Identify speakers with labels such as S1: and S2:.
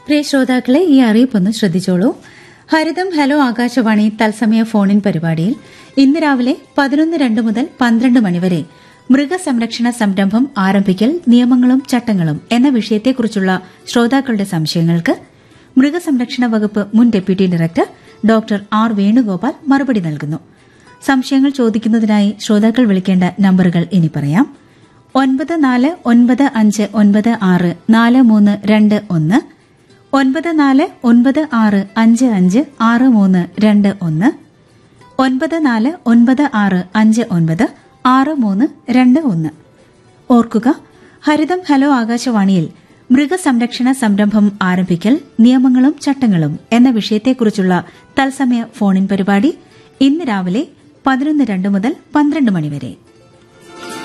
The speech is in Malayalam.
S1: പ്രിയ ശ്രോതാക്കളെ ഈ അറിയിപ്പൊന്ന് ശ്രദ്ധിച്ചോളൂ ഹരിതം ഹലോ ആകാശവാണി തത്സമയ ഫോണിൻ പരിപാടിയിൽ ഇന്ന് രാവിലെ പതിനൊന്ന് രണ്ട് മുതൽ പന്ത്രണ്ട് മണിവരെ മൃഗസംരക്ഷണ സംരംഭം ആരംഭിക്കൽ നിയമങ്ങളും ചട്ടങ്ങളും എന്ന വിഷയത്തെക്കുറിച്ചുള്ള ശ്രോതാക്കളുടെ സംശയങ്ങൾക്ക് മൃഗസംരക്ഷണ വകുപ്പ് മുൻ deputy director doctor R Venugopal മറുപടി നൽകുന്നു സംശയങ്ങൾ ചോദിക്കുന്നതിനായി ശ്രോതാക്കൾ വിളിക്കേണ്ട നമ്പറുകൾ ഇനി പറയാം ഒൻപത് നാല് ഒൻപത് അഞ്ച് ഒൻപത് ആറ് നാല് മൂന്ന് രണ്ട് ഒന്ന് ഒൻപത് നാല് ഒൻപത് ആറ് അഞ്ച് അഞ്ച് ആറ് മൂന്ന് രണ്ട് ഒന്ന് ഒൻപത് നാല് ഒൻപത് ആറ് അഞ്ച് ഒൻപത് ആറ് മൂന്ന് രണ്ട് ഒന്ന് ഓർക്കുക ഹരിതം ഹലോ ആകാശവാണിയിൽ മൃഗസംരക്ഷണ സംരംഭം ആരംഭിക്കൽ നിയമങ്ങളും ചട്ടങ്ങളും എന്ന വിഷയത്തെക്കുറിച്ചുള്ള തത്സമയ ഫോണിൻ പരിപാടി ഇന്ന് രാവിലെ പതിനൊന്ന് രണ്ട് മുതൽ പന്ത്രണ്ട് മണിവരെ